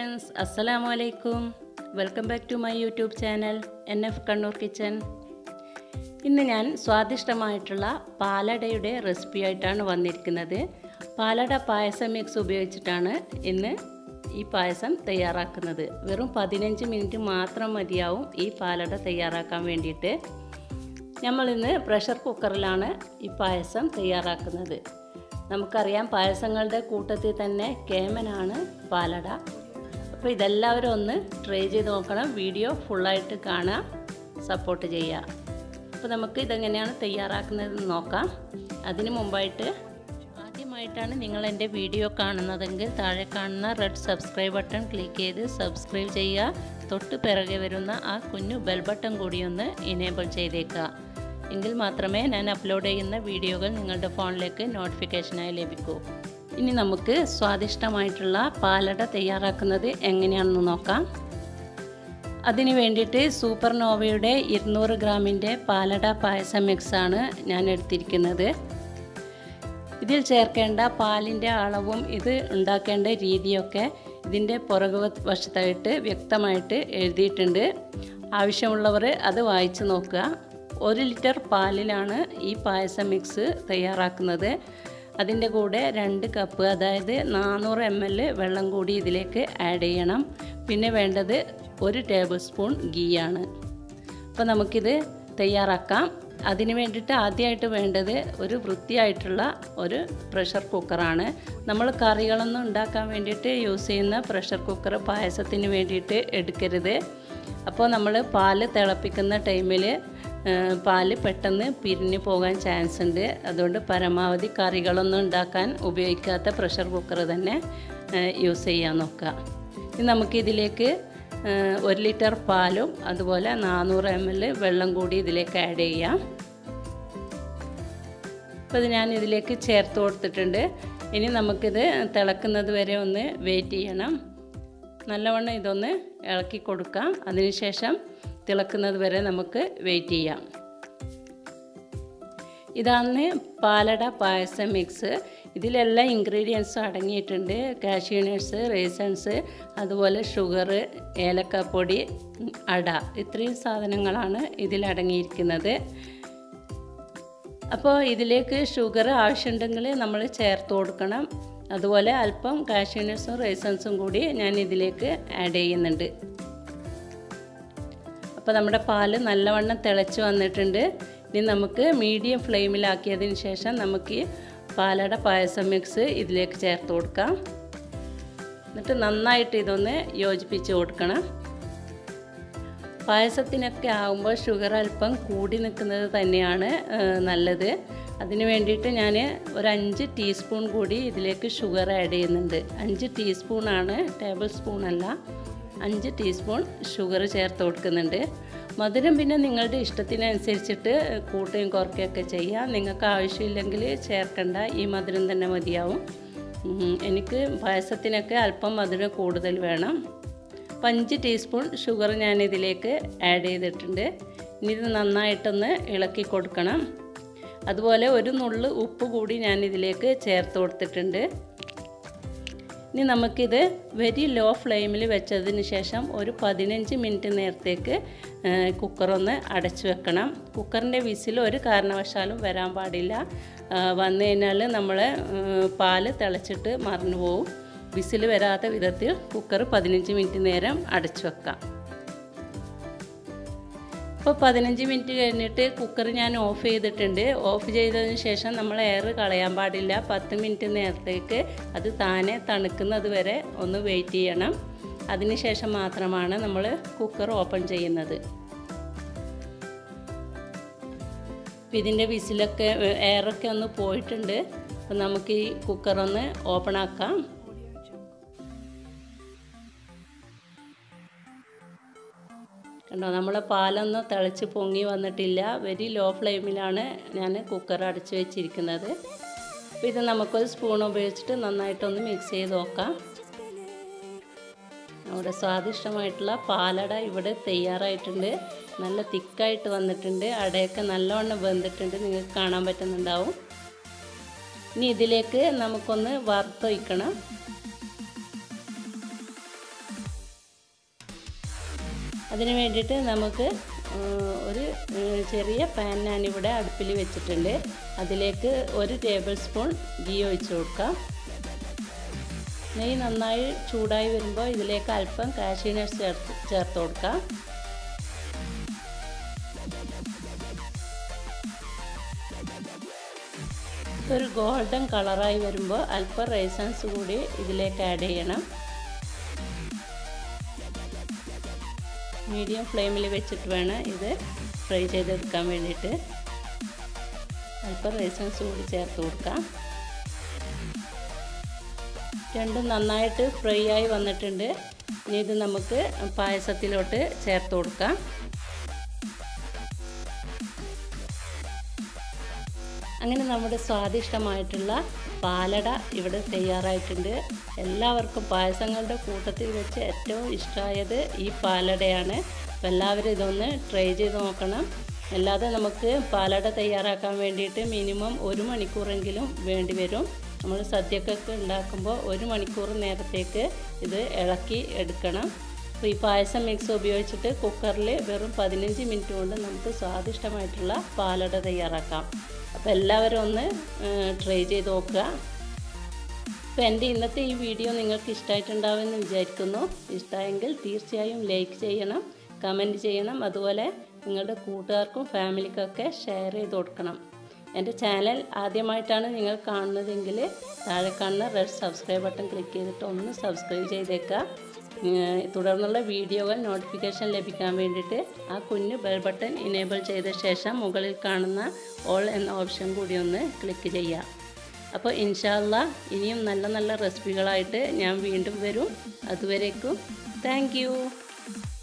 friends അസ്സലാമു അലൈക്കും welcome back to my YouTube channel N F Kannur kitchen ഇന്ന് ഞാൻ സ്വാദിഷ്ടമായിട്ടുള്ള പാലടയുടെ റെസിപ്പി ആയിട്ടാണ് വന്നിരിക്കുന്നത് പാലട പായസം മിക്സ് ഉപയോഗിച്ചിട്ടാണ് ഇന്ന് ഈ പായസം തയ്യാറാക്കുന്നത് വെറും പതിനഞ്ച് മിനിറ്റ് മാത്രം മതിയാവും ഈ പാലട തയ്യാറാക്കാൻ വേണ്ടിയിട്ട് നമ്മളിന്ന് പ്രഷർ കുക്കറിലാണ് ഈ പായസം തയ്യാറാക്കുന്നത് നമുക്കറിയാം പായസങ്ങളുടെ കൂട്ടത്തിൽ തന്നെ കേമനാണ് പാലട അപ്പോൾ ഇതെല്ലാവരും ഒന്ന് ട്രൈ ചെയ്ത് നോക്കണം വീഡിയോ ഫുള്ളായിട്ട് കാണാം സപ്പോർട്ട് ചെയ്യുക അപ്പോൾ നമുക്ക് ഇതെങ്ങനെയാണ് തയ്യാറാക്കുന്നതെന്ന് നോക്കാം അതിന് മുമ്പായിട്ട് ആദ്യമായിട്ടാണ് നിങ്ങൾ എൻ്റെ വീഡിയോ കാണുന്നതെങ്കിൽ താഴെ കാണുന്ന റെഡ് സബ്സ്ക്രൈബ് ബട്ടൺ ക്ലിക്ക് ചെയ്ത് സബ്സ്ക്രൈബ് ചെയ്യുക തൊട്ട് പിറകെ വരുന്ന ആ കുഞ്ഞു ബെൽ ബട്ടൺ കൂടി ഒന്ന് ഇനേബിൾ ചെയ്തേക്കുക എങ്കിൽ മാത്രമേ ഞാൻ അപ്ലോഡ് ചെയ്യുന്ന വീഡിയോകൾ നിങ്ങളുടെ ഫോണിലേക്ക് നോട്ടിഫിക്കേഷനായി ലഭിക്കൂ ഇനി നമുക്ക് സ്വാദിഷ്ടമായിട്ടുള്ള പാലട തയ്യാറാക്കുന്നത് എങ്ങനെയാണെന്ന് നോക്കാം അതിന് വേണ്ടിയിട്ട് സൂപ്പർ നോവയുടെ ഇരുന്നൂറ് ഗ്രാമിൻ്റെ പാലട പായസം മിക്സാണ് ഞാൻ എടുത്തിരിക്കുന്നത് ഇതിൽ ചേർക്കേണ്ട പാലിൻ്റെ അളവും ഇത് ഉണ്ടാക്കേണ്ട രീതിയൊക്കെ ഇതിൻ്റെ പുറകു വശത്തായിട്ട് വ്യക്തമായിട്ട് എഴുതിയിട്ടുണ്ട് ആവശ്യമുള്ളവർ അത് വായിച്ചു നോക്കുക ഒരു ലിറ്റർ പാലിലാണ് ഈ പായസം മിക്സ് തയ്യാറാക്കുന്നത് അതിൻ്റെ കൂടെ രണ്ട് കപ്പ് അതായത് നാനൂറ് എം എൽ വെള്ളം കൂടി ഇതിലേക്ക് ആഡ് ചെയ്യണം പിന്നെ വേണ്ടത് ഒരു ടേബിൾ സ്പൂൺ ഗീയാണ് അപ്പോൾ നമുക്കിത് തയ്യാറാക്കാം അതിന് വേണ്ടിയിട്ട് ആദ്യമായിട്ട് വേണ്ടത് ഒരു വൃത്തിയായിട്ടുള്ള ഒരു പ്രഷർ കുക്കറാണ് നമ്മൾ കറികളൊന്നും ഉണ്ടാക്കാൻ വേണ്ടിയിട്ട് യൂസ് ചെയ്യുന്ന പ്രഷർ കുക്കർ പായസത്തിന് വേണ്ടിയിട്ട് എടുക്കരുത് അപ്പോൾ നമ്മൾ പാല് തിളപ്പിക്കുന്ന ടൈമിൽ പാല് പെട്ടെന്ന് പിരിഞ്ഞു പോകാൻ ചാൻസ് ഉണ്ട് അതുകൊണ്ട് പരമാവധി കറികളൊന്നും ഉണ്ടാക്കാൻ ഉപയോഗിക്കാത്ത പ്രഷർ കുക്കർ തന്നെ യൂസ് ചെയ്യാൻ നോക്കുക ഇനി നമുക്കിതിലേക്ക് ഒരു ലിറ്റർ പാലും അതുപോലെ നാനൂറ് എം എൽ വെള്ളം കൂടി ഇതിലേക്ക് ആഡ് ചെയ്യാം അപ്പോൾ ഇത് ഞാൻ ഇതിലേക്ക് ചേർത്ത് കൊടുത്തിട്ടുണ്ട് ഇനി നമുക്കിത് തിളക്കുന്നത് വരെ ഒന്ന് വെയിറ്റ് ചെയ്യണം നല്ലവണ്ണം ഇതൊന്ന് ഇളക്കി കൊടുക്കാം അതിനുശേഷം തിളക്കുന്നത് വരെ നമുക്ക് വെയിറ്റ് ചെയ്യാം ഇതാണ് പാലട പായസം മിക്സ് ഇതിലെല്ലാ ഇൻഗ്രീഡിയൻസും അടങ്ങിയിട്ടുണ്ട് കാഷ്യൂ നട്ട്സ് റേസൺസ് അതുപോലെ ഷുഗർ ഏലക്കപ്പൊടി അട ഇത്രയും സാധനങ്ങളാണ് ഇതിലടങ്ങിയിരിക്കുന്നത് അപ്പോൾ ഇതിലേക്ക് ഷുഗർ ആവശ്യമുണ്ടെങ്കിൽ നമ്മൾ ചേർത്ത് കൊടുക്കണം അതുപോലെ അല്പം കാഷ്യൂ നട്ട്സും റേസൺസും കൂടി ഞാൻ ഇതിലേക്ക് ആഡ് ചെയ്യുന്നുണ്ട് അപ്പോൾ നമ്മുടെ പാല് നല്ലവണ്ണം തിളച്ച് വന്നിട്ടുണ്ട് ഇനി നമുക്ക് മീഡിയം ഫ്ലെയിമിലാക്കിയതിന് ശേഷം നമുക്ക് പാലട പായസം മിക്സ് ഇതിലേക്ക് ചേർത്ത് കൊടുക്കാം എന്നിട്ട് നന്നായിട്ട് ഇതൊന്ന് യോജിപ്പിച്ച് കൊടുക്കണം പായസത്തിനൊക്കെ ആകുമ്പോൾ ഷുഗർ അല്പം കൂടി നിൽക്കുന്നത് തന്നെയാണ് നല്ലത് അതിന് വേണ്ടിയിട്ട് ഞാൻ ഒരു അഞ്ച് ടീസ്പൂൺ കൂടി ഇതിലേക്ക് ഷുഗർ ആഡ് ചെയ്യുന്നുണ്ട് അഞ്ച് ടീസ്പൂണാണ് ടേബിൾ സ്പൂണല്ല അഞ്ച് ടീസ്പൂൺ ഷുഗർ ചേർത്ത് കൊടുക്കുന്നുണ്ട് മധുരം പിന്നെ നിങ്ങളുടെ ഇഷ്ടത്തിനനുസരിച്ചിട്ട് കൂട്ടുകയും കുറയ്ക്കുകയൊക്കെ ചെയ്യാം നിങ്ങൾക്ക് ആവശ്യമില്ലെങ്കിൽ ചേർക്കണ്ട ഈ മധുരം തന്നെ മതിയാവും എനിക്ക് പായസത്തിനൊക്കെ അല്പം മധുരം കൂടുതൽ വേണം അപ്പം അഞ്ച് ടീസ്പൂൺ ഷുഗർ ഞാൻ ഇതിലേക്ക് ആഡ് ചെയ്തിട്ടുണ്ട് ഇനി ഇത് നന്നായിട്ടൊന്ന് ഇളക്കി കൊടുക്കണം അതുപോലെ ഒരു നുള്ള് ഉപ്പ് കൂടി ഞാൻ ഇതിലേക്ക് ചേർത്ത് കൊടുത്തിട്ടുണ്ട് ഇനി നമുക്കിത് വെരി ലോ ഫ്ലെയിമിൽ വെച്ചതിന് ശേഷം ഒരു പതിനഞ്ച് മിനിറ്റ് നേരത്തേക്ക് കുക്കറൊന്ന് അടച്ചു വെക്കണം കുക്കറിൻ്റെ വിസിൽ ഒരു കാരണവശാലും വരാൻ പാടില്ല വന്നു കഴിഞ്ഞാൽ നമ്മൾ പാല് തിളച്ചിട്ട് മറന്നു പോവും വിസിൽ വരാത്ത വിധത്തിൽ കുക്കർ പതിനഞ്ച് മിനിറ്റ് നേരം അടച്ചു വെക്കാം ഇപ്പോൾ പതിനഞ്ച് മിനിറ്റ് കഴിഞ്ഞിട്ട് കുക്കർ ഞാൻ ഓഫ് ചെയ്തിട്ടുണ്ട് ഓഫ് ചെയ്തതിന് ശേഷം നമ്മൾ എയർ കളയാൻ പാടില്ല പത്ത് മിനിറ്റ് നേരത്തേക്ക് അത് താനെ തണുക്കുന്നത് വരെ ഒന്ന് വെയിറ്റ് ചെയ്യണം അതിനുശേഷം മാത്രമാണ് നമ്മൾ കുക്കർ ഓപ്പൺ ചെയ്യുന്നത് ഇതിൻ്റെ വിസിലൊക്കെ എയറൊക്കെ ഒന്ന് പോയിട്ടുണ്ട് അപ്പം നമുക്ക് ഈ കുക്കറൊന്ന് ഓപ്പൺ ആക്കാം കണ്ടോ നമ്മളെ പാലൊന്നും തിളച്ച് പൊങ്ങി വന്നിട്ടില്ല വെരി ലോ ഫ്ലെയിമിലാണ് ഞാൻ കുക്കർ അടച്ചു വെച്ചിരിക്കുന്നത് അപ്പോൾ ഇത് നമുക്കൊരു സ്പൂൺ ഉപയോഗിച്ചിട്ട് നന്നായിട്ടൊന്ന് മിക്സ് ചെയ്ത് നോക്കാം നമ്മുടെ സ്വാദിഷ്ടമായിട്ടുള്ള പാലട ഇവിടെ തയ്യാറായിട്ടുണ്ട് നല്ല തിക്കായിട്ട് വന്നിട്ടുണ്ട് അടയൊക്കെ നല്ലവണ്ണം വെന്തിട്ടുണ്ട് നിങ്ങൾക്ക് കാണാൻ പറ്റുന്നുണ്ടാവും ഇനി ഇതിലേക്ക് നമുക്കൊന്ന് വറുത്തൊഴിക്കണം അതിന് വേണ്ടിയിട്ട് നമുക്ക് ഒരു ചെറിയ പാൻ ഞാനിവിടെ അടുപ്പിൽ വെച്ചിട്ടുണ്ട് അതിലേക്ക് ഒരു ടേബിൾ സ്പൂൺ ഗീ ഒഴിച്ച് കൊടുക്കാം നെയ്യ് നന്നായി ചൂടായി വരുമ്പോൾ ഇതിലേക്ക് അല്പം കാഷ്യൂ നട്ട്സ് ചേർത്ത് ചേർത്ത് കൊടുക്കാം ഒരു ഗോൾഡൻ കളറായി വരുമ്പോൾ അല്പം റൈസൻസ് കൂടി ഇതിലേക്ക് ആഡ് ചെയ്യണം മീഡിയം ഫ്ലെയിമിൽ വെച്ചിട്ട് വേണം ഇത് ഫ്രൈ ചെയ്തെടുക്കാൻ വേണ്ടിയിട്ട് അല്പം റൈസൻസ് കൂടി ചേർത്ത് കൊടുക്കാം രണ്ടും നന്നായിട്ട് ഫ്രൈ ആയി വന്നിട്ടുണ്ട് ഇനി ഇത് നമുക്ക് പായസത്തിലോട്ട് ചേർത്ത് കൊടുക്കാം അങ്ങനെ നമ്മുടെ സ്വാദിഷ്ടമായിട്ടുള്ള പാലട ഇവിടെ തയ്യാറായിട്ടുണ്ട് എല്ലാവർക്കും പായസങ്ങളുടെ കൂട്ടത്തിൽ വെച്ച് ഏറ്റവും ഇഷ്ടമായത് ഈ പാലടയാണ് അപ്പോൾ എല്ലാവരും ഇതൊന്ന് ട്രൈ ചെയ്ത് നോക്കണം അല്ലാതെ നമുക്ക് പാലട തയ്യാറാക്കാൻ വേണ്ടിയിട്ട് മിനിമം ഒരു മണിക്കൂറെങ്കിലും വേണ്ടി വരും നമ്മൾ സദ്യക്കൊക്കെ ഉണ്ടാക്കുമ്പോൾ ഒരു മണിക്കൂർ നേരത്തേക്ക് ഇത് ഇളക്കി എടുക്കണം അപ്പോൾ ഈ പായസം മിക്സ് ഉപയോഗിച്ചിട്ട് കുക്കറിൽ വെറും പതിനഞ്ച് മിനിറ്റ് കൊണ്ട് നമുക്ക് സ്വാദിഷ്ടമായിട്ടുള്ള പാലട തയ്യാറാക്കാം അപ്പോൾ എല്ലാവരും ഒന്ന് ട്രൈ ചെയ്ത് നോക്കുക അപ്പോൾ എൻ്റെ ഇന്നത്തെ ഈ വീഡിയോ നിങ്ങൾക്ക് ഇഷ്ടമായിട്ടുണ്ടാവുമെന്ന് വിചാരിക്കുന്നു ഇഷ്ടമായെങ്കിൽ തീർച്ചയായും ലൈക്ക് ചെയ്യണം കമൻറ്റ് ചെയ്യണം അതുപോലെ നിങ്ങളുടെ കൂട്ടുകാർക്കും ഫാമിലിക്കൊക്കെ ഷെയർ ചെയ്ത് കൊടുക്കണം എൻ്റെ ചാനൽ ആദ്യമായിട്ടാണ് നിങ്ങൾ കാണുന്നതെങ്കിൽ താഴെ കാണുന്ന റെഡ് സബ്സ്ക്രൈബ് ബട്ടൺ ക്ലിക്ക് ചെയ്തിട്ട് ഒന്ന് സബ്സ്ക്രൈബ് ചെയ്തേക്കുക തുടർന്നുള്ള വീഡിയോകൾ നോട്ടിഫിക്കേഷൻ ലഭിക്കാൻ വേണ്ടിയിട്ട് ആ കുഞ്ഞ് ബെൽ ബട്ടൺ ഇനേബിൾ ചെയ്ത ശേഷം മുകളിൽ കാണുന്ന ഓൾ എന്ന ഓപ്ഷൻ കൂടി ഒന്ന് ക്ലിക്ക് ചെയ്യുക അപ്പോൾ ഇൻഷാല്ല ഇനിയും നല്ല നല്ല റെസിപ്പികളായിട്ട് ഞാൻ വീണ്ടും വരും അതുവരേക്കും താങ്ക്